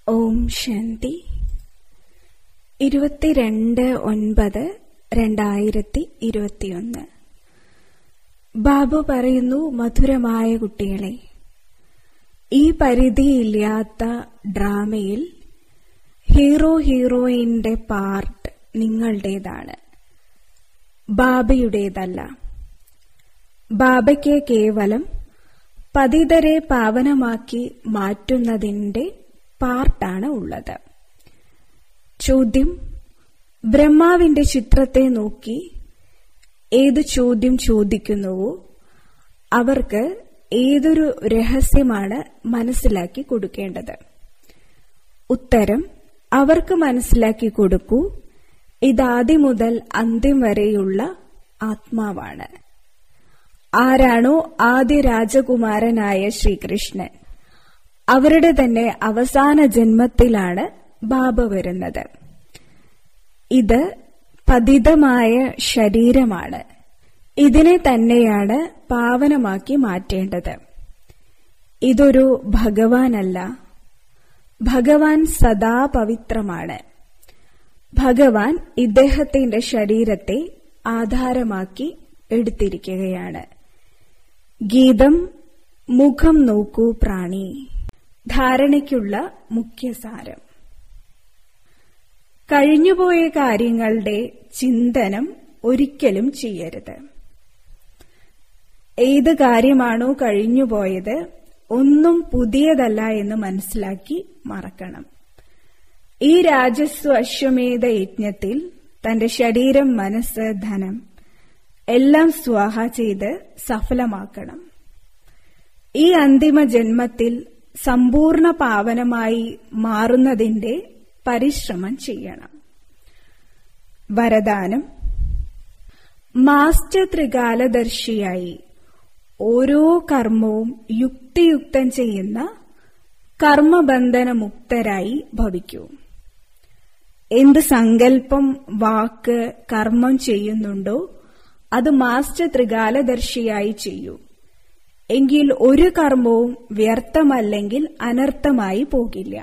ഓം ശാന്തി ഇരുപത്തിരണ്ട് ഒൻപത് രണ്ടായിരത്തി ഇരുപത്തിയൊന്ന് ബാബു പറയുന്നു മധുരമായ കുട്ടികളെ ഈ പരിധിയില്ലാത്ത ഡ്രാമയിൽ ഹീറോ ഹീറോയിന്റെ പാർട്ട് നിങ്ങളുടേതാണ് ബാബയുടേതല്ല ബാബയ്ക്ക് കേവലം പതിതരെ പാവനമാക്കി മാറ്റുന്നതിന്റെ പാർട്ടാണ് ഉള്ളത് ചോദ്യം ബ്രഹ്മാവിന്റെ ചിത്രത്തെ നോക്കി ഏത് ചോദ്യം ചോദിക്കുന്നുവോ അവർക്ക് ഏതൊരു രഹസ്യമാണ് മനസ്സിലാക്കി കൊടുക്കേണ്ടത് ഉത്തരം അവർക്ക് മനസ്സിലാക്കി കൊടുക്കൂ ഇതാദ്യം മുതൽ അന്ത്യം വരെയുള്ള ആത്മാവാണ് ആരാണോ ആദ്യ രാജകുമാരനായ ശ്രീകൃഷ്ണൻ അവരുടെ തന്നെ അവസാന ജന്മത്തിലാണ് ബാബ വരുന്നത് ഇത് പതിതമായ ശരീരമാണ് ഇതിനെ തന്നെയാണ് പാവനമാക്കി മാറ്റേണ്ടത് ഇതൊരു ഭഗവാനല്ല ഭഗവാൻ സദാ പവിത്രമാണ് ഭഗവാൻ ഇദ്ദേഹത്തിന്റെ ശരീരത്തെ ആധാരമാക്കി എടുത്തിരിക്കുകയാണ് ഗീതം മുഖം നോക്കൂ പ്രാണി ധാരണയ്ക്കുള്ള മുഖ്യസാരം കഴിഞ്ഞുപോയ കാര്യങ്ങളുടെ ചിന്തനം ഒരിക്കലും ചെയ്യരുത് ഏത് കാര്യമാണോ കഴിഞ്ഞുപോയത് ഒന്നും പുതിയതല്ല എന്ന് മനസ്സിലാക്കി മറക്കണം ഈ രാജസ്വ അശ്വമേധ യജ്ഞത്തിൽ തന്റെ ശരീരം മനസ്സ് ധനം എല്ലാം സ്വാഹ ചെയ്ത് സഫലമാക്കണം ഈ അന്തിമ ജന്മത്തിൽ സമ്പൂർണ്ണ പാവനമായി മാറുന്നതിന്റെ പരിശ്രമം ചെയ്യണം വരദാനം മാസ്റ്റർ ത്രികാലദർശിയായി ഓരോ കർമ്മവും യുക്തിയുക്തം ചെയ്യുന്ന കർമ്മബന്ധനമുക്തരായി ഭവിക്കൂ എന്ത് സങ്കല്പം വാക്ക് കർമ്മം ചെയ്യുന്നുണ്ടോ അത് മാസ്റ്റർ ത്രികാലദർശിയായി ചെയ്യൂ എങ്കിൽ ഒരു കർമ്മവും വ്യർത്ഥമല്ലെങ്കിൽ അനർത്ഥമായി പോകില്ല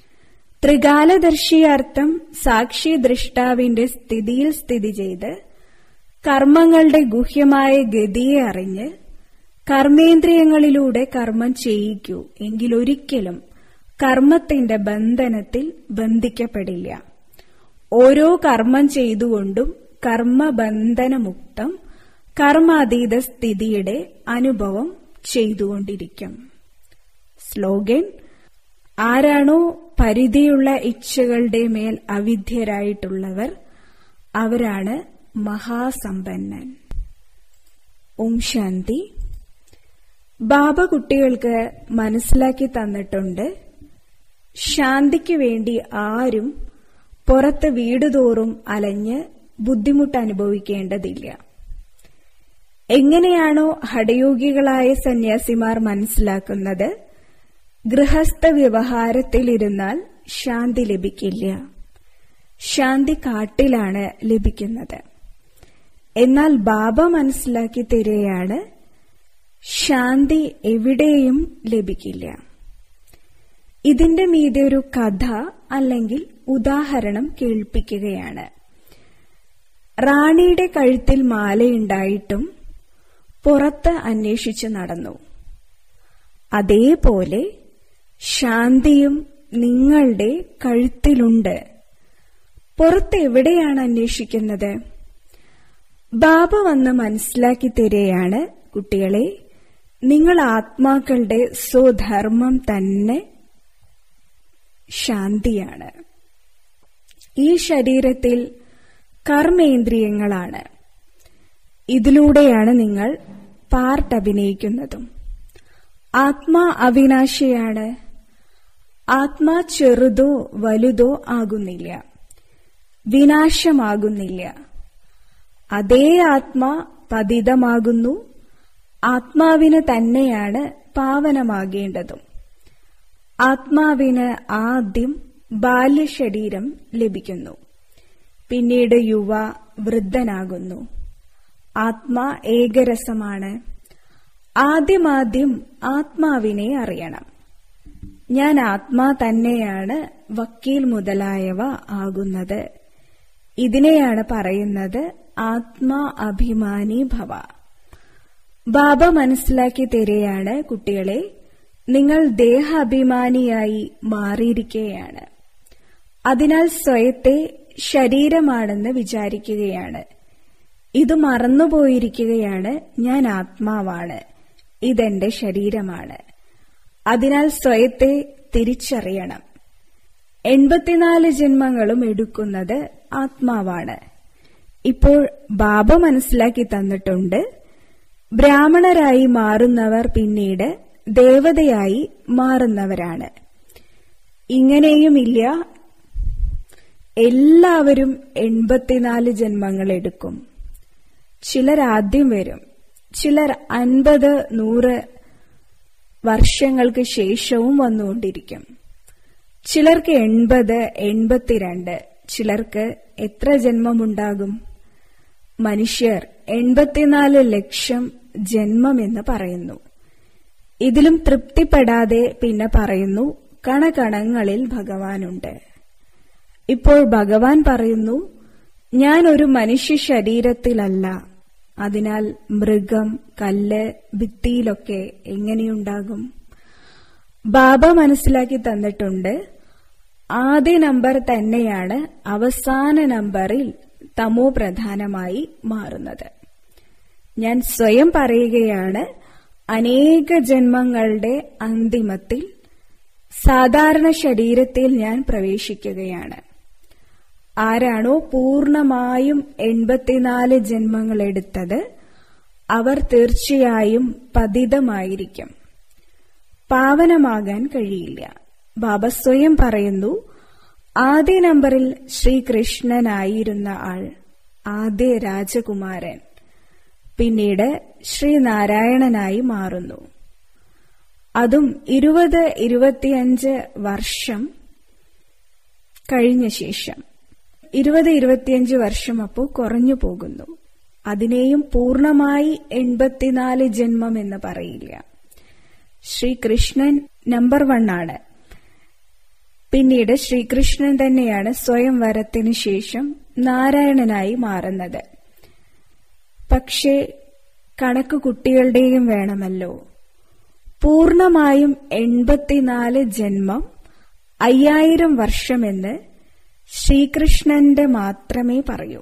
ത്രികാലദർശിയർത്ഥം സാക്ഷി ദൃഷ്ടാവിന്റെ സ്ഥിതിയിൽ സ്ഥിതി ചെയ്ത് കർമ്മങ്ങളുടെ ഗുഹ്യമായ ഗതിയെ അറിഞ്ഞ് കർമ്മേന്ദ്രിയങ്ങളിലൂടെ കർമ്മം ചെയ്യിക്കൂ എങ്കിലൊരിക്കലും കർമ്മത്തിന്റെ ബന്ധനത്തിൽ ബന്ധിക്കപ്പെടില്ല ഓരോ കർമ്മം ചെയ്തുകൊണ്ടും കർമ്മബന്ധനമുക്തം കർമാതീത സ്ഥിതിയുടെ അനുഭവം ചെയ്തുകൊണ്ടിരിക്കും സ്ലോഗൻ ആരാണോ പരിധിയുള്ള ഇച്ഛകളുടെ മേൽ അവിധ്യരായിട്ടുള്ളവർ അവരാണ് മഹാസമ്പന്നൻ ഓം ശാന്തി ബാബ കുട്ടികൾക്ക് മനസ്സിലാക്കി തന്നിട്ടുണ്ട് ശാന്തിക്ക് വേണ്ടി ആരും പുറത്ത് വീടുതോറും അലഞ്ഞ് ബുദ്ധിമുട്ട് അനുഭവിക്കേണ്ടതില്ല എങ്ങനെയാണോ ഹടയോഗികളായ സന്യാസിമാർ മനസ്സിലാക്കുന്നത് ഗൃഹസ്ഥ വ്യവഹാരത്തിലിരുന്നാൽ ശാന്തി ലഭിക്കില്ല ശാന്തി കാട്ടിലാണ് ലഭിക്കുന്നത് എന്നാൽ ബാബ മനസ്സിലാക്കി തരികയാണ് ശാന്തി എവിടെയും ലഭിക്കില്ല ഇതിന്റെ മീതെ ഒരു കഥ അല്ലെങ്കിൽ ഉദാഹരണം കേൾപ്പിക്കുകയാണ് റാണിയുടെ കഴുത്തിൽ മാലയുണ്ടായിട്ടും പുറത്ത് അന്വേഷിച്ച് നടന്നു അതേപോലെ ശാന്തിയും നിങ്ങളുടെ കഴുത്തിലുണ്ട് പുറത്ത് എവിടെയാണ് അന്വേഷിക്കുന്നത് ബാബ വന്ന് മനസ്സിലാക്കി തരികയാണ് കുട്ടികളെ നിങ്ങൾ ആത്മാക്കളുടെ സ്വധർമ്മം തന്നെ ശാന്തിയാണ് ഈ ശരീരത്തിൽ കർമ്മേന്ദ്രിയങ്ങളാണ് ഇതിലൂടെയാണ് നിങ്ങൾ പാർട്ട് അഭിനയിക്കുന്നതും ആത്മാ അവിനാശിയാണ് ആത്മാ ചെറുതോ വലുതോ ആകുന്നില്ല വിനാശമാകുന്നില്ല അതേ ആത്മാ പതിതമാകുന്നു ആത്മാവിന് തന്നെയാണ് പാവനമാകേണ്ടതും ആത്മാവിന് ആദ്യം ബാല്യശരീരം ലഭിക്കുന്നു പിന്നീട് യുവ വൃദ്ധനാകുന്നു ആത്മാ ഏകരസമാണ് ആദ്യമാദ്യം ആത്മാവിനെ അറിയണം ഞാൻ ആത്മാ തന്നെയാണ് വക്കീൽ മുതലായവ ആകുന്നത് ഇതിനെയാണ് പറയുന്നത് ആത്മാ അഭിമാനി ഭവ ബാബ മനസ്സിലാക്കി തരികയാണ് കുട്ടികളെ നിങ്ങൾ ദേഹാഭിമാനിയായി മാറിയിരിക്കുകയാണ് അതിനാൽ സ്വയത്തെ ശരീരമാണെന്ന് വിചാരിക്കുകയാണ് ഇത് മറന്നുപോയിരിക്കുകയാണ് ഞാൻ ആത്മാവാണ് ഇതെന്റെ ശരീരമാണ് അതിനാൽ സ്വയത്തെ തിരിച്ചറിയണം എൺപത്തിനാല് ജന്മങ്ങളും എടുക്കുന്നത് ആത്മാവാണ് ഇപ്പോൾ ബാബ മനസ്സിലാക്കി തന്നിട്ടുണ്ട് ബ്രാഹ്മണരായി മാറുന്നവർ പിന്നീട് ദേവതയായി മാറുന്നവരാണ് ഇങ്ങനെയുമില്ല എല്ലാവരും എൺപത്തിനാല് ജന്മങ്ങൾ എടുക്കും ചിലർ ആദ്യം വരും ചിലർ അൻപത് നൂറ് വർഷങ്ങൾക്ക് ശേഷവും വന്നുകൊണ്ടിരിക്കും ചിലർക്ക് എൺപത് എൺപത്തിരണ്ട് ചിലർക്ക് എത്ര ജന്മമുണ്ടാകും മനുഷ്യർ എൺപത്തിനാല് ലക്ഷം ജന്മമെന്ന് പറയുന്നു ഇതിലും തൃപ്തിപ്പെടാതെ പിന്നെ പറയുന്നു കണകണങ്ങളിൽ ഭഗവാനുണ്ട് ഇപ്പോൾ ഭഗവാൻ പറയുന്നു ഞാൻ ഒരു മനുഷ്യ ശരീരത്തിലല്ല അതിനാൽ മൃഗം കല്ല് ഭിത്തിയിലൊക്കെ എങ്ങനെയുണ്ടാകും ബാബ മനസ്സിലാക്കി തന്നിട്ടുണ്ട് ആദ്യ നമ്പർ തന്നെയാണ് അവസാന നമ്പറിൽ തമോ പ്രധാനമായി മാറുന്നത് ഞാൻ സ്വയം പറയുകയാണ് അനേക ജന്മങ്ങളുടെ അന്തിമത്തിൽ സാധാരണ ശരീരത്തിൽ ഞാൻ പ്രവേശിക്കുകയാണ് ആരാണോ പൂർണമായും എൺപത്തിനാല് ജന്മങ്ങൾ എടുത്തത് അവർ തീർച്ചയായും പതിതമായിരിക്കും പാവനമാകാൻ കഴിയില്ല ബാബ സ്വയം പറയുന്നു ആദ്യ നമ്പറിൽ ശ്രീകൃഷ്ണനായിരുന്ന ആൾ ആദ്യ രാജകുമാരൻ പിന്നീട് ശ്രീനാരായണനായി മാറുന്നു അതും ഇരുപത് ഇരുപത്തിയഞ്ച് വർഷം കഴിഞ്ഞ ശേഷം ഇരുപത് ഇരുപത്തിയഞ്ച് വർഷം അപ്പോൾ കുറഞ്ഞു പോകുന്നു അതിനെയും പൂർണമായി എൺപത്തിനാല് ജന്മം എന്ന് പറയില്ല ശ്രീകൃഷ്ണൻ നമ്പർ വൺ ആണ് പിന്നീട് ശ്രീകൃഷ്ണൻ തന്നെയാണ് സ്വയംവരത്തിനു ശേഷം നാരായണനായി മാറുന്നത് പക്ഷേ കണക്ക് കുട്ടികളുടെയും വേണമല്ലോ പൂർണമായും എൺപത്തിനാല് ജന്മം അയ്യായിരം വർഷമെന്ന് ശ്രീകൃഷ്ണന്റെ മാത്രമേ പറയൂ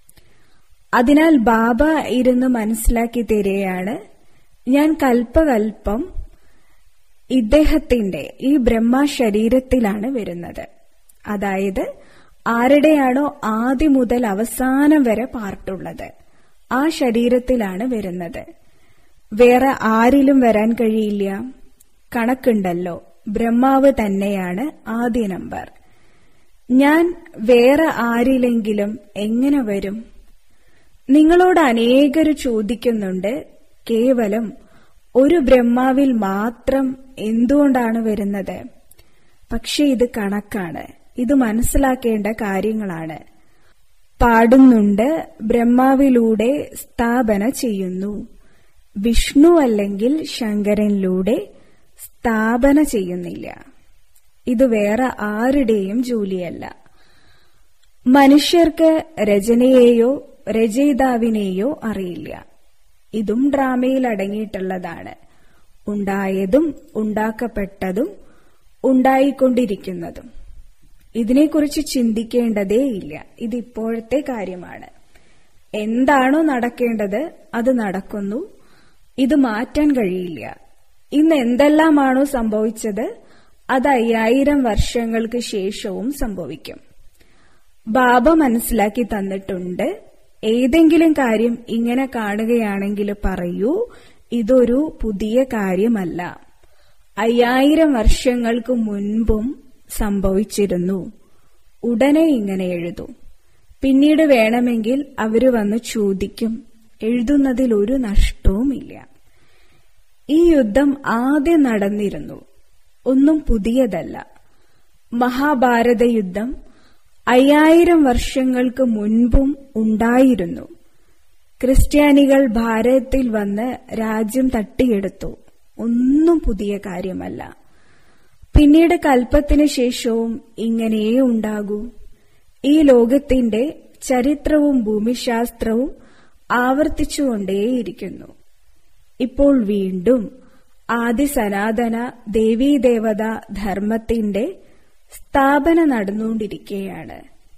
അതിനാൽ ബാബ ഇരുന്ന് മനസ്സിലാക്കി തരികയാണ് ഞാൻ കൽപ്പകൽപ്പം ഇദ്ദേഹത്തിന്റെ ഈ ബ്രഹ്മ ശരീരത്തിലാണ് വരുന്നത് അതായത് ആരുടെയാണോ ആദ്യം മുതൽ അവസാനം വരെ പാർട്ടുള്ളത് ആ ശരീരത്തിലാണ് വരുന്നത് വേറെ ആരിലും വരാൻ കഴിയില്ല കണക്കുണ്ടല്ലോ ബ്രഹ്മാവ് തന്നെയാണ് ആദ്യ നമ്പർ ഞാൻ വേറെ ആരിലെങ്കിലും എങ്ങനെ വരും നിങ്ങളോട് അനേകര് ചോദിക്കുന്നുണ്ട് കേവലം ഒരു ബ്രഹ്മാവിൽ മാത്രം എന്തുകൊണ്ടാണ് വരുന്നത് പക്ഷെ ഇത് കണക്കാണ് ഇത് മനസ്സിലാക്കേണ്ട കാര്യങ്ങളാണ് പാടുന്നുണ്ട് ബ്രഹ്മാവിലൂടെ സ്ഥാപന ചെയ്യുന്നു വിഷ്ണു അല്ലെങ്കിൽ ശങ്കരനിലൂടെ സ്ഥാപന ചെയ്യുന്നില്ല ഇത് വേറെ ആരുടെയും ജോലിയല്ല മനുഷ്യർക്ക് രചനയെയോ രചയിതാവിനെയോ അറിയില്ല ഇതും ഡ്രാമയിൽ അടങ്ങിയിട്ടുള്ളതാണ് ഉണ്ടായതും ഉണ്ടാക്കപ്പെട്ടതും ഉണ്ടായിക്കൊണ്ടിരിക്കുന്നതും ഇതിനെക്കുറിച്ച് ചിന്തിക്കേണ്ടതേയില്ല ഇത് ഇപ്പോഴത്തെ കാര്യമാണ് എന്താണോ നടക്കേണ്ടത് അത് നടക്കുന്നു ഇത് മാറ്റാൻ കഴിയില്ല ഇന്ന് എന്തെല്ലാമാണോ സംഭവിച്ചത് അത് അയ്യായിരം വർഷങ്ങൾക്ക് ശേഷവും സംഭവിക്കും ബാബ മനസ്സിലാക്കി തന്നിട്ടുണ്ട് ഏതെങ്കിലും കാര്യം ഇങ്ങനെ കാണുകയാണെങ്കിൽ പറയൂ ഇതൊരു പുതിയ കാര്യമല്ല അയ്യായിരം വർഷങ്ങൾക്ക് മുൻപും സംഭവിച്ചിരുന്നു ഉടനെ ഇങ്ങനെ എഴുതൂ പിന്നീട് വേണമെങ്കിൽ അവര് വന്ന് ചോദിക്കും എഴുതുന്നതിൽ ഒരു നഷ്ടവുമില്ല ഈ യുദ്ധം ആദ്യം നടന്നിരുന്നു ഒന്നും പുതിയതല്ല മഹാഭാരത യുദ്ധം അയ്യായിരം വർഷങ്ങൾക്ക് മുൻപും ഉണ്ടായിരുന്നു ക്രിസ്ത്യാനികൾ ഭാരതത്തിൽ വന്ന് രാജ്യം തട്ടിയെടുത്തു ഒന്നും പുതിയ കാര്യമല്ല പിന്നീട് കൽപ്പത്തിന് ശേഷവും ഇങ്ങനെയേ ഉണ്ടാകൂ ഈ ലോകത്തിന്റെ ചരിത്രവും ഭൂമിശാസ്ത്രവും ആവർത്തിച്ചുകൊണ്ടേയിരിക്കുന്നു ഇപ്പോൾ വീണ്ടും ആദി സനാതന ദേവീദേവത ധർമ്മത്തിന്റെ സ്ഥാപന നടന്നുകൊണ്ടിരിക്കുകയാണ്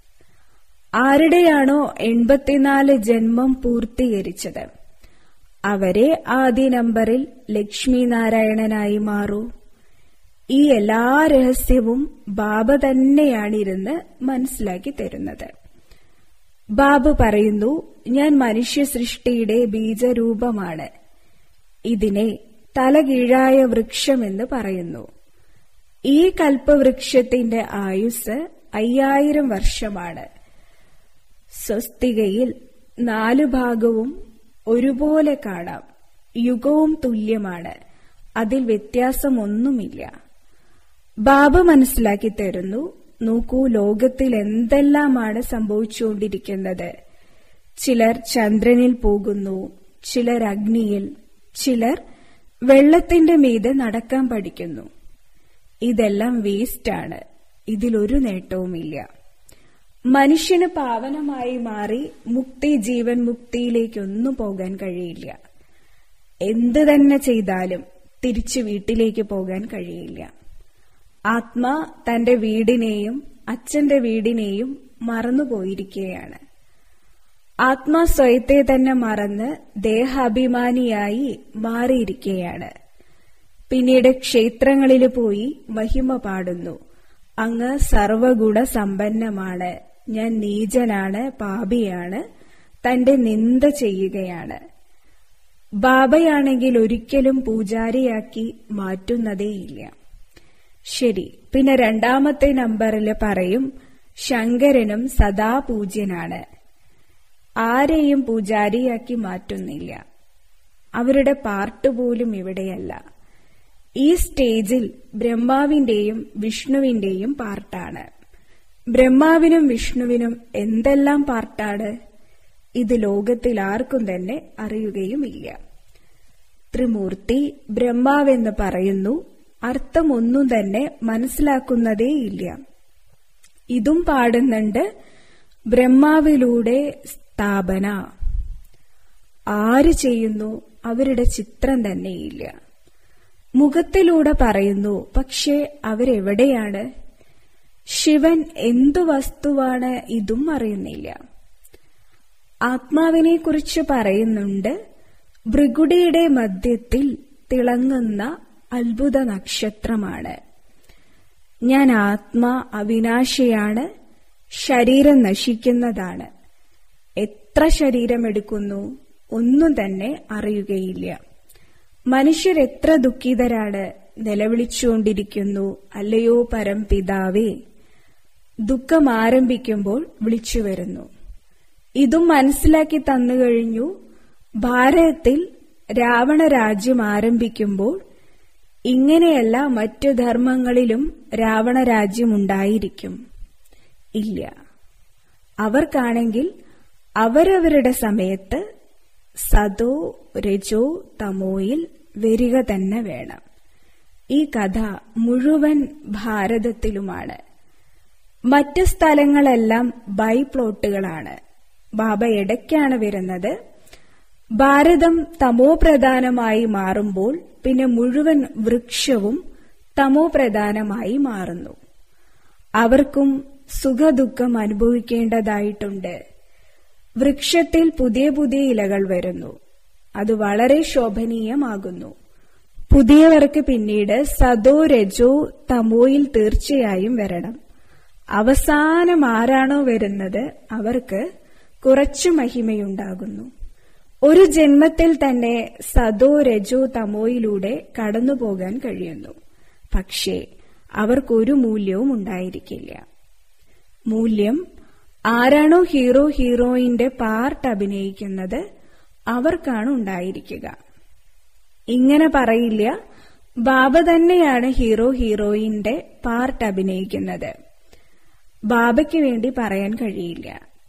ആരുടെയാണോ എൺപത്തിനാല് ജന്മം പൂർത്തീകരിച്ചത് അവരെ ആദ്യ നമ്പറിൽ ലക്ഷ്മി നാരായണനായി മാറൂ ഈ എല്ലാ രഹസ്യവും ബാബ തന്നെയാണിരുന്ന് മനസ്സിലാക്കി തരുന്നത് ബാബു പറയുന്നു ഞാൻ മനുഷ്യ സൃഷ്ടിയുടെ ബീജരൂപമാണ് ഇതിനെ തലകീഴായ വൃക്ഷമെന്ന് പറയുന്നു ഈ കൽപ്പവൃക്ഷത്തിന്റെ ആയുസ് അയ്യായിരം വർഷമാണ് സ്വസ്തികയിൽ നാലു ഭാഗവും ഒരുപോലെ കാണാം യുഗവും തുല്യമാണ് അതിൽ വ്യത്യാസമൊന്നുമില്ല ബാബ മനസ്സിലാക്കി തരുന്നു നോക്കൂ ലോകത്തിൽ എന്തെല്ലാമാണ് സംഭവിച്ചുകൊണ്ടിരിക്കുന്നത് ചിലർ ചന്ദ്രനിൽ പോകുന്നു ചിലർ അഗ്നിയിൽ ചിലർ വെള്ളത്തിന്റെ മീതെ നടക്കാൻ പഠിക്കുന്നു ഇതെല്ലാം വേസ്റ്റാണ് ഇതിലൊരു നേട്ടവുമില്ല മനുഷ്യന് പാവനമായി മാറി മുക്തി ജീവൻ മുക്തിയിലേക്കൊന്നും പോകാൻ കഴിയില്ല എന്ത് തന്നെ ചെയ്താലും തിരിച്ചു വീട്ടിലേക്ക് പോകാൻ കഴിയില്ല ആത്മാ തന്റെ വീടിനെയും അച്ഛന്റെ വീടിനെയും മറന്നുപോയിരിക്കുകയാണ് ആത്മാ സ്വയത്തെ തന്നെ മറന്ന് ദേഹാഭിമാനിയായി മാറിയിരിക്കുകയാണ് പിന്നീട് ക്ഷേത്രങ്ങളിൽ പോയി മഹിമ പാടുന്നു അങ്ങ് സർവഗുണ സമ്പന്നമാണ് ഞാൻ നീചനാണ് പാപിയാണ് തന്റെ നിന്ദ ചെയ്യുകയാണ് ബാബയാണെങ്കിൽ ഒരിക്കലും പൂജാരിയാക്കി മാറ്റുന്നതേയില്ല ശരി പിന്നെ രണ്ടാമത്തെ നമ്പറിൽ പറയും ശങ്കരനും സദാ പൂജ്യനാണ് ആരെയും പൂജാരിയാക്കി മാറ്റുന്നില്ല അവരുടെ പാർട്ട് പോലും ഇവിടെയല്ല ഈ സ്റ്റേജിൽ ബ്രഹ്മാവിന്റെയും വിഷ്ണുവിന്റെയും പാർട്ടാണ് ബ്രഹ്മാവിനും വിഷ്ണുവിനും എന്തെല്ലാം പാർട്ടാണ് ഇത് ലോകത്തിൽ ആർക്കും തന്നെ അറിയുകയുമില്ല ത്രിമൂർത്തി ബ്രഹ്മാവെന്ന് പറയുന്നു അർത്ഥമൊന്നും തന്നെ മനസ്സിലാക്കുന്നതേയില്ല ഇതും പാടുന്നുണ്ട് ബ്രഹ്മാവിലൂടെ സ്ഥാപന ആര് ചെയ്യുന്നു അവരുടെ ചിത്രം തന്നെയില്ല മുഖത്തിലൂടെ പറയുന്നു പക്ഷേ അവരെവിടെയാണ് ശിവൻ എന്തു വസ്തുവാണ് ഇതും അറിയുന്നില്ല ആത്മാവിനെ കുറിച്ച് പറയുന്നുണ്ട് ഭൃഗുടിയുടെ മധ്യത്തിൽ തിളങ്ങുന്ന അത്ഭുത നക്ഷത്രമാണ് ഞാൻ ആത്മാ അവിനാശിയാണ് ശരീരം നശിക്കുന്നതാണ് എത്ര ശരീരമെടുക്കുന്നു ഒന്നും തന്നെ അറിയുകയില്ല മനുഷ്യർ എത്ര ദുഃഖിതരാണ് നിലവിളിച്ചുകൊണ്ടിരിക്കുന്നു അല്ലയോ പരംപിതാവേ ദുഃഖം ആരംഭിക്കുമ്പോൾ വിളിച്ചു വരുന്നു ഇതും മനസ്സിലാക്കി തന്നു കഴിഞ്ഞു ഭാരതത്തിൽ രാവണ രാജ്യം ആരംഭിക്കുമ്പോൾ ഇങ്ങനെയല്ല മറ്റു ധർമ്മങ്ങളിലും രാവണ രാജ്യം ഉണ്ടായിരിക്കും ഇല്ല അവർക്കാണെങ്കിൽ അവരവരുടെ സമയത്ത് സതോ രജോ തമോയിൽ വരിക തന്നെ വേണം ഈ കഥ മുഴുവൻ ഭാരതത്തിലുമാണ് മറ്റു സ്ഥലങ്ങളെല്ലാം ബൈ പ്ലോട്ടുകളാണ് ബാബ ഇടയ്ക്കാണ് വരുന്നത് ഭാരതം തമോ പ്രധാനമായി മാറുമ്പോൾ പിന്നെ മുഴുവൻ വൃക്ഷവും തമോ പ്രധാനമായി മാറുന്നു അവർക്കും സുഖദുഃഖം അനുഭവിക്കേണ്ടതായിട്ടുണ്ട് വൃക്ഷത്തിൽ പുതിയ പുതിയ ഇലകൾ വരുന്നു അത് വളരെ ശോഭനീയമാകുന്നു പുതിയവർക്ക് പിന്നീട് സദോ രജോ തമോയിൽ തീർച്ചയായും വരണം അവസാനം ആരാണോ വരുന്നത് അവർക്ക് കുറച്ചു മഹിമയുണ്ടാകുന്നു ഒരു ജന്മത്തിൽ തന്നെ സദോ രജോ തമോയിലൂടെ കടന്നുപോകാൻ കഴിയുന്നു പക്ഷേ അവർക്കൊരു മൂല്യവും ഉണ്ടായിരിക്കില്ല മൂല്യം ആരാണോ ഹീറോ ഹീറോയിന്റെ പാർട്ട് അഭിനയിക്കുന്നത് അവർക്കാണ് ഉണ്ടായിരിക്കുക ഇങ്ങനെ പറയില്ല ബാബ തന്നെയാണ് ഹീറോ ഹീറോയിന്റെ പാർട്ട് അഭിനയിക്കുന്നത് ബാബയ്ക്ക് വേണ്ടി പറയാൻ കഴിയില്ല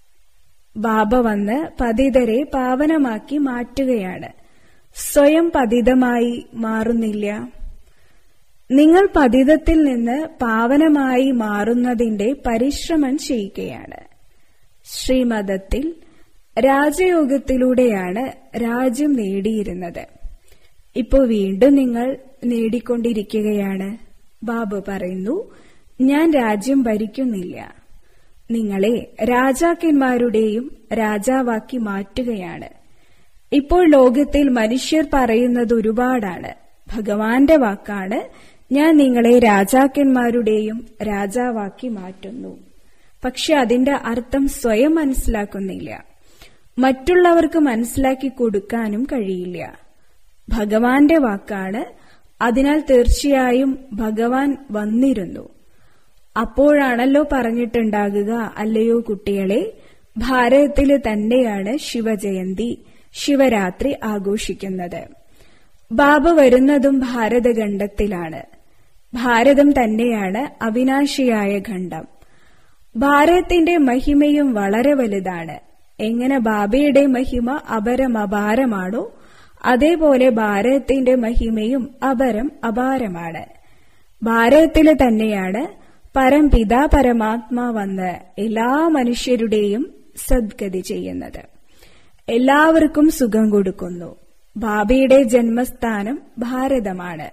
ബാബ വന്ന് പതിതരെ പാവനമാക്കി മാറ്റുകയാണ് സ്വയം പതിതമായി മാറുന്നില്ല നിങ്ങൾ പതിതത്തിൽ നിന്ന് പാവനമായി മാറുന്നതിന്റെ പരിശ്രമം ചെയ്യുകയാണ് ശ്രീമതത്തിൽ രാജയോഗത്തിലൂടെയാണ് രാജ്യം നേടിയിരുന്നത് ഇപ്പോൾ വീണ്ടും നിങ്ങൾ നേടിക്കൊണ്ടിരിക്കുകയാണ് ബാബു പറയുന്നു ഞാൻ രാജ്യം ഭരിക്കുന്നില്ല നിങ്ങളെ രാജാക്കന്മാരുടെയും രാജാവാക്കി മാറ്റുകയാണ് ഇപ്പോൾ ലോകത്തിൽ മനുഷ്യർ പറയുന്നത് ഒരുപാടാണ് ഭഗവാന്റെ വാക്കാണ് ഞാൻ നിങ്ങളെ രാജാക്കന്മാരുടെയും രാജാവാക്കി മാറ്റുന്നു പക്ഷെ അതിന്റെ അർത്ഥം സ്വയം മനസ്സിലാക്കുന്നില്ല മറ്റുള്ളവർക്ക് മനസ്സിലാക്കി കൊടുക്കാനും കഴിയില്ല ഭഗവാന്റെ വാക്കാണ് അതിനാൽ തീർച്ചയായും ഭഗവാൻ വന്നിരുന്നു അപ്പോഴാണല്ലോ പറഞ്ഞിട്ടുണ്ടാകുക അല്ലയോ കുട്ടികളെ ഭാരതത്തില് തന്നെയാണ് ശിവജയന്തി ശിവരാത്രി ആഘോഷിക്കുന്നത് ബാബ വരുന്നതും ഭാരതഖണ്ഡത്തിലാണ് ഭാരതം തന്നെയാണ് അവിനാശിയായ ഖണ്ഡം ഭാരതത്തിന്റെ മഹിമയും വളരെ വലുതാണ് എങ്ങനെ ബാബയുടെ മഹിമ അപരം അപാരമാണോ അതേപോലെ ഭാരതത്തിന്റെ മഹിമയും അപരം അപാരമാണ് ഭാരതത്തില് തന്നെയാണ് പരംപിതാ പരമാത്മാ വന്ന് എല്ലാ മനുഷ്യരുടെയും സദ്ഗതി ചെയ്യുന്നത് എല്ലാവർക്കും സുഖം കൊടുക്കുന്നു ബാബയുടെ ജന്മസ്ഥാനം ഭാരതമാണ്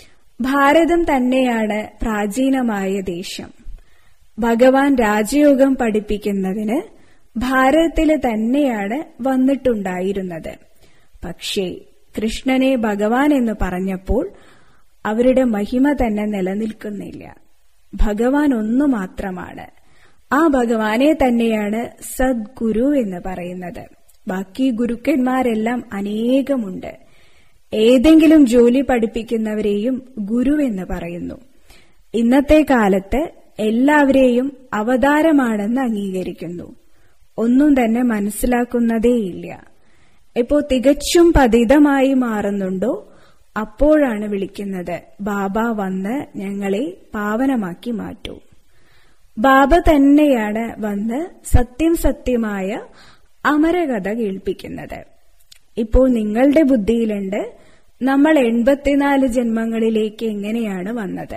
ഭാരതം തന്നെയാണ് പ്രാചീനമായ ദേശം ഭഗവാൻ രാജയോഗം പഠിപ്പിക്കുന്നതിന് ഭാരതത്തില് തന്നെയാണ് വന്നിട്ടുണ്ടായിരുന്നത് പക്ഷേ കൃഷ്ണനെ ഭഗവാൻ എന്ന് പറഞ്ഞപ്പോൾ അവരുടെ മഹിമ തന്നെ നിലനിൽക്കുന്നില്ല ഭഗവാൻ ഒന്നു മാത്രമാണ് ആ ഭഗവാനെ തന്നെയാണ് സദ്ഗുരു എന്ന് പറയുന്നത് ബാക്കി ഗുരുക്കന്മാരെല്ലാം അനേകമുണ്ട് ഏതെങ്കിലും ജോലി പഠിപ്പിക്കുന്നവരെയും ഗുരു എന്ന് പറയുന്നു ഇന്നത്തെ കാലത്ത് എല്ലാവരെയും അവതാരമാണെന്ന് അംഗീകരിക്കുന്നു ഒന്നും തന്നെ മനസ്സിലാക്കുന്നതേയില്ല ഇപ്പോ തികച്ചും പതിതമായി മാറുന്നുണ്ടോ അപ്പോഴാണ് വിളിക്കുന്നത് ബാബ വന്ന് ഞങ്ങളെ പാവനമാക്കി മാറ്റൂ ബാബ തന്നെയാണ് വന്ന് സത്യം സത്യമായ അമരകഥ കേൾപ്പിക്കുന്നത് ഇപ്പോൾ നിങ്ങളുടെ ബുദ്ധിയിലുണ്ട് നമ്മൾ എൺപത്തിനാല് ജന്മങ്ങളിലേക്ക് എങ്ങനെയാണ് വന്നത്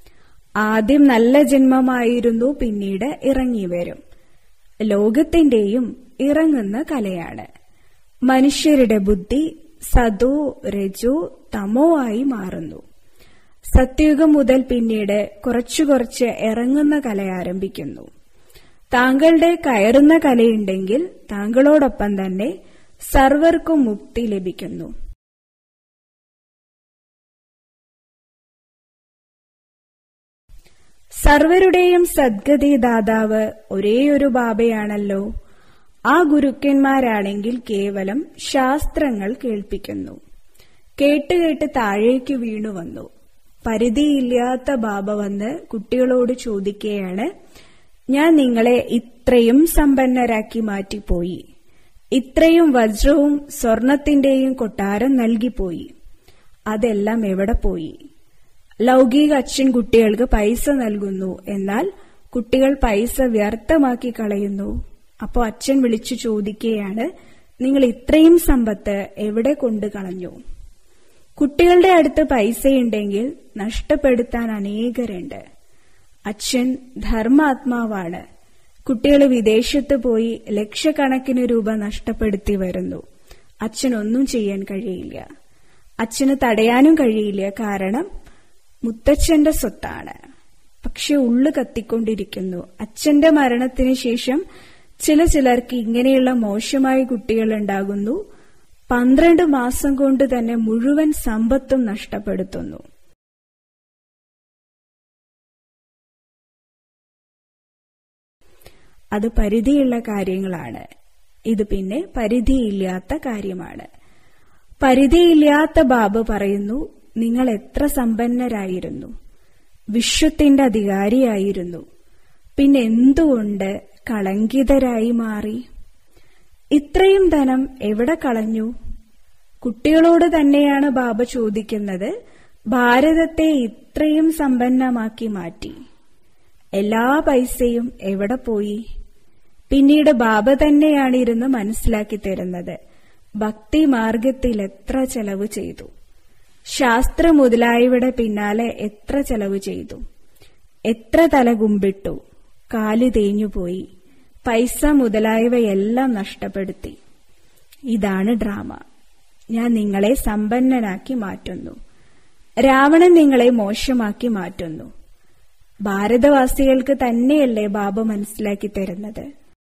ആദ്യം നല്ല ജന്മമായിരുന്നു പിന്നീട് ഇറങ്ങി വരും ലോകത്തിന്റെയും ഇറങ്ങുന്ന കലയാണ് മനുഷ്യരുടെ ബുദ്ധി സതോ രജോ തമോ ആയി മാറുന്നു സത്യയുഗം മുതൽ പിന്നീട് കുറച്ചു കുറച്ച് ഇറങ്ങുന്ന കല ആരംഭിക്കുന്നു താങ്കളുടെ കയറുന്ന കലയുണ്ടെങ്കിൽ താങ്കളോടൊപ്പം തന്നെ സർവർക്കും മുക്തി ലഭിക്കുന്നു സർവരുടെയും സദ്ഗതി ദാതാവ് ഒരേയൊരു ബാബയാണല്ലോ ആ ഗുരുക്കന്മാരാണെങ്കിൽ കേവലം ശാസ്ത്രങ്ങൾ കേൾപ്പിക്കുന്നു കേട്ടുകേട്ട് താഴേക്ക് വീണു വന്നു പരിധിയില്ലാത്ത ബാബ വന്ന് കുട്ടികളോട് ചോദിക്കുകയാണ് ഞാൻ നിങ്ങളെ ഇത്രയും സമ്പന്നരാക്കി മാറ്റിപ്പോയി ഇത്രയും വജ്രവും സ്വർണത്തിന്റെയും കൊട്ടാരം നൽകിപ്പോയി അതെല്ലാം എവിടെ പോയി ലൗകിക അച്ഛൻ കുട്ടികൾക്ക് പൈസ നൽകുന്നു എന്നാൽ കുട്ടികൾ പൈസ വ്യർത്ഥമാക്കി കളയുന്നു അപ്പോൾ അച്ഛൻ വിളിച്ചു ചോദിക്കുകയാണ് നിങ്ങൾ ഇത്രയും സമ്പത്ത് എവിടെ കൊണ്ടു കളഞ്ഞു കുട്ടികളുടെ അടുത്ത് പൈസയുണ്ടെങ്കിൽ നഷ്ടപ്പെടുത്താൻ അനേകരുണ്ട് അച്ഛൻ ധർമാത്മാവാണ് കുട്ടികൾ വിദേശത്ത് പോയി ലക്ഷക്കണക്കിന് രൂപ നഷ്ടപ്പെടുത്തി വരുന്നു അച്ഛനൊന്നും ചെയ്യാൻ കഴിയില്ല അച്ഛന് തടയാനും കഴിയില്ല കാരണം മുത്തച്ഛന്റെ സ്വത്താണ് പക്ഷെ ഉള്ളു കത്തിക്കൊണ്ടിരിക്കുന്നു അച്ഛന്റെ മരണത്തിന് ശേഷം ചില ചിലർക്ക് ഇങ്ങനെയുള്ള മോശമായ കുട്ടികൾ ഉണ്ടാകുന്നു പന്ത്രണ്ട് മാസം കൊണ്ട് തന്നെ മുഴുവൻ സമ്പത്തും നഷ്ടപ്പെടുത്തുന്നു അത് പരിധിയുള്ള കാര്യങ്ങളാണ് ഇത് പിന്നെ പരിധിയില്ലാത്ത കാര്യമാണ് പരിധിയില്ലാത്ത ബാബു പറയുന്നു നിങ്ങൾ എത്ര സമ്പന്നരായിരുന്നു വിശ്വത്തിന്റെ അധികാരിയായിരുന്നു പിന്നെ എന്തുകൊണ്ട് കളങ്കിതരായി മാറി ഇത്രയും ധനം എവിടെ കളഞ്ഞു കുട്ടികളോട് തന്നെയാണ് ബാബ ചോദിക്കുന്നത് ഭാരതത്തെ ഇത്രയും സമ്പന്നമാക്കി മാറ്റി എല്ലാ പൈസയും എവിടെ പോയി പിന്നീട് ബാബ തന്നെയാണ് ഇരുന്ന് മനസ്സിലാക്കി തരുന്നത് ഭക്തി മാർഗത്തിൽ എത്ര ചെലവ് ചെയ്തു ശാസ്ത്ര മുതലായവയുടെ പിന്നാലെ എത്ര ചെലവ് ചെയ്തു എത്ര തല കുമ്പിട്ടു കാല് തേഞ്ഞുപോയി പൈസ മുതലായവയെല്ലാം നഷ്ടപ്പെടുത്തി ഇതാണ് ഡ്രാമ ഞാൻ നിങ്ങളെ സമ്പന്നനാക്കി മാറ്റുന്നു രാവണൻ നിങ്ങളെ മോശമാക്കി മാറ്റുന്നു ഭാരതവാസികൾക്ക് തന്നെയല്ലേ ബാബ മനസ്സിലാക്കി തരുന്നത്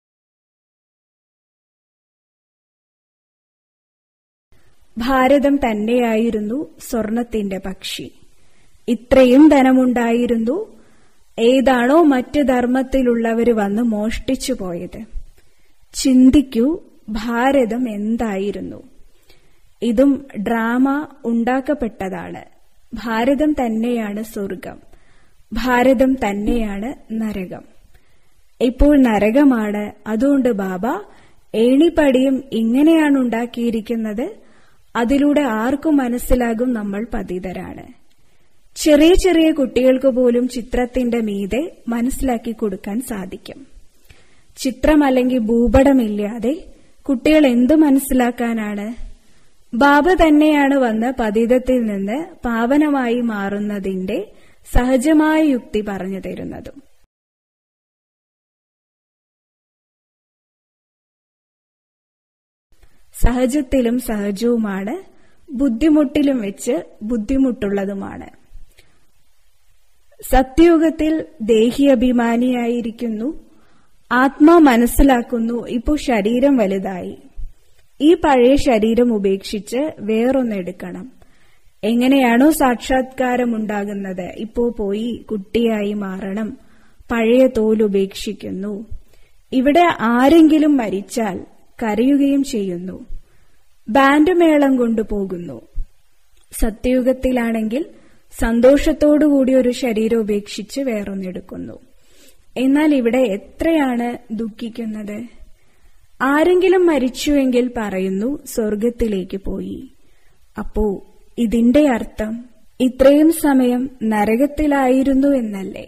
ഭാരതം തന്നെയായിരുന്നു സ്വർണത്തിന്റെ പക്ഷി ഇത്രയും ധനമുണ്ടായിരുന്നു ഏതാണോ മറ്റ് ധർമ്മത്തിലുള്ളവർ വന്ന് മോഷ്ടിച്ചു പോയത് ചിന്തിക്കൂ ഭാരതം എന്തായിരുന്നു ഇതും ഡ്രാമ ഉണ്ടാക്കപ്പെട്ടതാണ് ഭാരതം തന്നെയാണ് സ്വർഗം ഭാരതം തന്നെയാണ് നരകം ഇപ്പോൾ നരകമാണ് അതുകൊണ്ട് ബാബ ഏണിപ്പടിയും ഇങ്ങനെയാണ് ഉണ്ടാക്കിയിരിക്കുന്നത് അതിലൂടെ ആർക്കും മനസ്സിലാകും നമ്മൾ പതിതരാണ് ചെറിയ ചെറിയ കുട്ടികൾക്ക് പോലും ചിത്രത്തിന്റെ മീതെ മനസ്സിലാക്കി കൊടുക്കാൻ സാധിക്കും ചിത്രം അല്ലെങ്കിൽ ഭൂപടമില്ലാതെ കുട്ടികൾ എന്തു മനസ്സിലാക്കാനാണ് ബാബ തന്നെയാണ് വന്ന് പതിതത്തിൽ നിന്ന് പാവനമായി മാറുന്നതിന്റെ സഹജമായ യുക്തി പറഞ്ഞു തരുന്നതും സഹജത്തിലും സഹജവുമാണ് ബുദ്ധിമുട്ടിലും വെച്ച് ബുദ്ധിമുട്ടുള്ളതുമാണ് സത്യയുഗത്തിൽ ദേഹി അഭിമാനിയായിരിക്കുന്നു ആത്മാ മനസ്സിലാക്കുന്നു ഇപ്പോൾ ശരീരം വലുതായി ഈ പഴയ ശരീരം ഉപേക്ഷിച്ച് വേറൊന്നെടുക്കണം എങ്ങനെയാണോ സാക്ഷാത്കാരം ഉണ്ടാകുന്നത് ഇപ്പോ പോയി കുട്ടിയായി മാറണം പഴയ തോൽ ഉപേക്ഷിക്കുന്നു ഇവിടെ ആരെങ്കിലും മരിച്ചാൽ കരയുകയും ചെയ്യുന്നു ബാൻഡ് മേളം കൊണ്ടുപോകുന്നു സത്യയുഗത്തിലാണെങ്കിൽ സന്തോഷത്തോടുകൂടി ഒരു ശരീരം ഉപേക്ഷിച്ച് വേറൊന്നെടുക്കുന്നു എന്നാൽ ഇവിടെ എത്രയാണ് ദുഃഖിക്കുന്നത് ആരെങ്കിലും മരിച്ചുവെങ്കിൽ പറയുന്നു സ്വർഗത്തിലേക്ക് പോയി അപ്പോ ഇതിന്റെ അർത്ഥം ഇത്രയും സമയം നരകത്തിലായിരുന്നു എന്നല്ലേ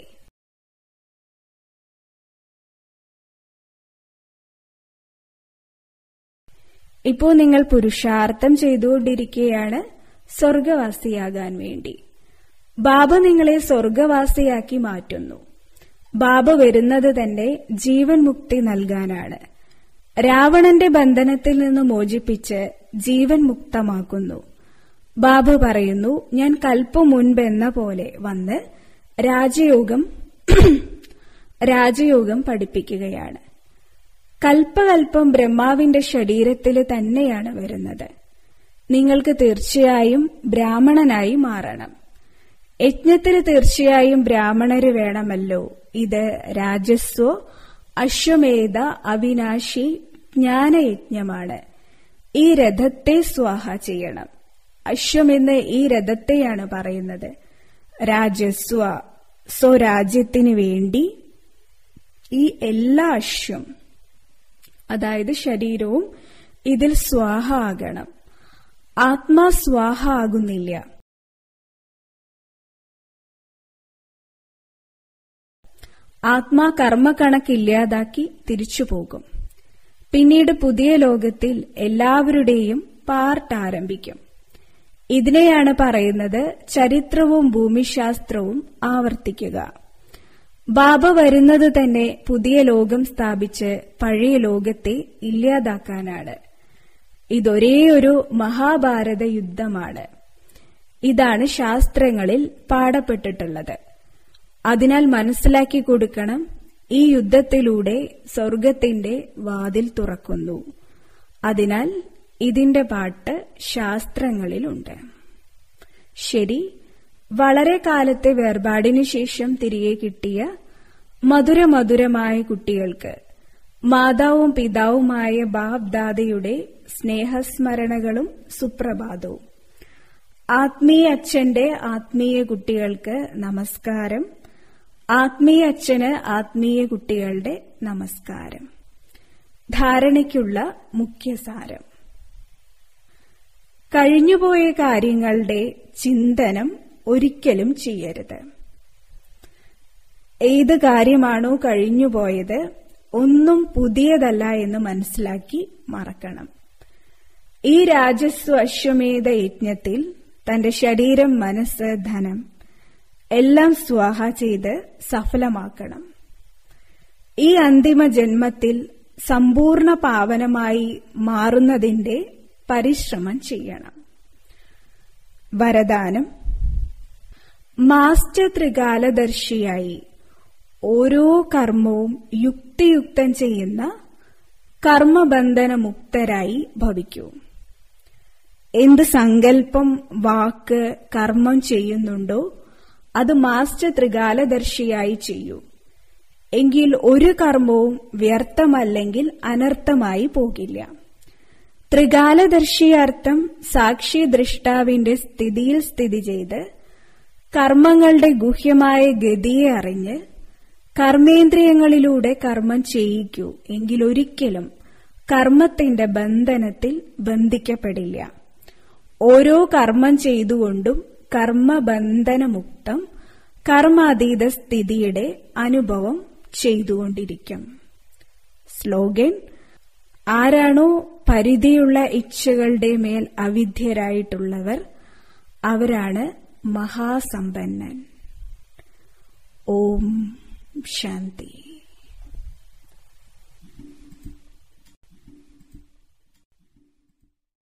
ഇപ്പോ നിങ്ങൾ പുരുഷാർത്ഥം ചെയ്തുകൊണ്ടിരിക്കുകയാണ് സ്വർഗവാസിയാകാൻ വേണ്ടി ബാബ നിങ്ങളെ സ്വർഗവാസിയാക്കി മാറ്റുന്നു ബാബ വരുന്നത് തന്നെ ജീവൻ മുക്തി നൽകാനാണ് രാവണന്റെ ബന്ധനത്തിൽ നിന്ന് മോചിപ്പിച്ച് ജീവൻ മുക്തമാക്കുന്നു ബാബ പറയുന്നു ഞാൻ കൽപ്പം മുൻപെന്ന പോലെ വന്ന് രാജയോഗം രാജയോഗം പഠിപ്പിക്കുകയാണ് കൽപ്പകൽപ്പം ബ്രഹ്മാവിന്റെ ശരീരത്തിൽ തന്നെയാണ് വരുന്നത് നിങ്ങൾക്ക് തീർച്ചയായും ബ്രാഹ്മണനായി മാറണം യജ്ഞത്തിന് തീർച്ചയായും ബ്രാഹ്മണര് വേണമല്ലോ ഇത് രാജസ്വോ അശ്വമേധ അവിനാശി ജ്ഞാനയജ്ഞമാണ് ഈ രഥത്തെ സ്വാഹ ചെയ്യണം അശ്വമെന്ന് ഈ രഥത്തെയാണ് പറയുന്നത് രാജസ്വ സ്വരാജ്യത്തിന് വേണ്ടി ഈ എല്ലാ അശ്വം അതായത് ശരീരവും ഇതിൽ സ്വാഹ ആകണം ആത്മാ സ്വാഹ ആകുന്നില്ല ആത്മാ കർമ്മക്കണക്കില്ലാതാക്കി തിരിച്ചു പോകും പിന്നീട് പുതിയ ലോകത്തിൽ എല്ലാവരുടെയും പാർട്ട് ആരംഭിക്കും ഇതിനെയാണ് പറയുന്നത് ചരിത്രവും ഭൂമിശാസ്ത്രവും ആവർത്തിക്കുക ബാബ വരുന്നത് തന്നെ പുതിയ ലോകം സ്ഥാപിച്ച് പഴയ ലോകത്തെ ഇല്ലാതാക്കാനാണ് ഇതൊരേ ഒരു മഹാഭാരത യുദ്ധമാണ് ഇതാണ് ശാസ്ത്രങ്ങളിൽ പാടപ്പെട്ടിട്ടുള്ളത് അതിനാൽ മനസ്സിലാക്കി കൊടുക്കണം ഈ യുദ്ധത്തിലൂടെ സ്വർഗത്തിന്റെ വാതിൽ തുറക്കുന്നു അതിനാൽ ഇതിന്റെ പാട്ട് ശാസ്ത്രങ്ങളിലുണ്ട് ശരി വളരെ കാലത്തെ വേർപാടിനു ശേഷം തിരികെ കിട്ടിയ മധുരമധുരമായ കുട്ടികൾക്ക് മാതാവും പിതാവുമായ ബാബ് ദാദയുടെ സ്നേഹസ്മരണകളും സുപ്രഭാതവും ആത്മീയ അച്ഛന്റെ ആത്മീയ കുട്ടികൾക്ക് നമസ്കാരം ആത്മീയ അച്ഛന് ആത്മീയ കുട്ടികളുടെ നമസ്കാരം ധാരണയ്ക്കുള്ള മുഖ്യസാരം കഴിഞ്ഞുപോയ കാര്യങ്ങളുടെ ചിന്തനം ഒരിക്കലും ചെയ്യരുത് ഏത് കാര്യമാണോ കഴിഞ്ഞുപോയത് ഒന്നും പുതിയതല്ല എന്ന് മനസ്സിലാക്കി മറക്കണം ഈ രാജസ്വ അശ്വമേധ യജ്ഞത്തിൽ തന്റെ ശരീരം മനസ്സ് ധനം എല്ലാം സ്വാഹ ചെയ്ത് സഫലമാക്കണം ഈ അന്തിമ ജന്മത്തിൽ സമ്പൂർണ്ണ പാവനമായി മാറുന്നതിന്റെ പരിശ്രമം ചെയ്യണം വരദാനം മാസ്റ്റർ ത്രികാലദർശിയായി ഓരോ കർമ്മവും യുക്തിയുക്തം ചെയ്യുന്ന കർമ്മബന്ധനമുക്തരായി ഭവിക്കൂ എന്ത് സങ്കല്പം വാക്ക് കർമ്മം ചെയ്യുന്നുണ്ടോ അത് മാസ്റ്റർ ത്രികാലദർശിയായി ചെയ്യൂ എങ്കിൽ ഒരു കർമ്മവും വ്യർത്ഥമല്ലെങ്കിൽ അനർത്ഥമായി പോകില്ല ത്രികാലദർശിയർത്ഥം സാക്ഷി ദൃഷ്ടാവിന്റെ സ്ഥിതിയിൽ സ്ഥിതി ചെയ്ത് കർമ്മങ്ങളുടെ ഗുഹ്യമായ ഗതിയെ അറിഞ്ഞ് കർമ്മേന്ദ്രിയങ്ങളിലൂടെ കർമ്മം ചെയ്യിക്കൂ എങ്കിലൊരിക്കലും കർമ്മത്തിന്റെ ബന്ധനത്തിൽ ബന്ധിക്കപ്പെടില്ല ഓരോ കർമ്മം ചെയ്തുകൊണ്ടും കർമ്മബന്ധനമുക്തം കർമാതീത സ്ഥിതിയുടെ അനുഭവം ചെയ്തുകൊണ്ടിരിക്കും സ്ലോഗൻ ആരാണോ പരിധിയുള്ള ഇച്ഛകളുടെ മേൽ അവിധ്യരായിട്ടുള്ളവർ അവരാണ് മഹാസമ്പന്നൻ ഓം ശാന്തി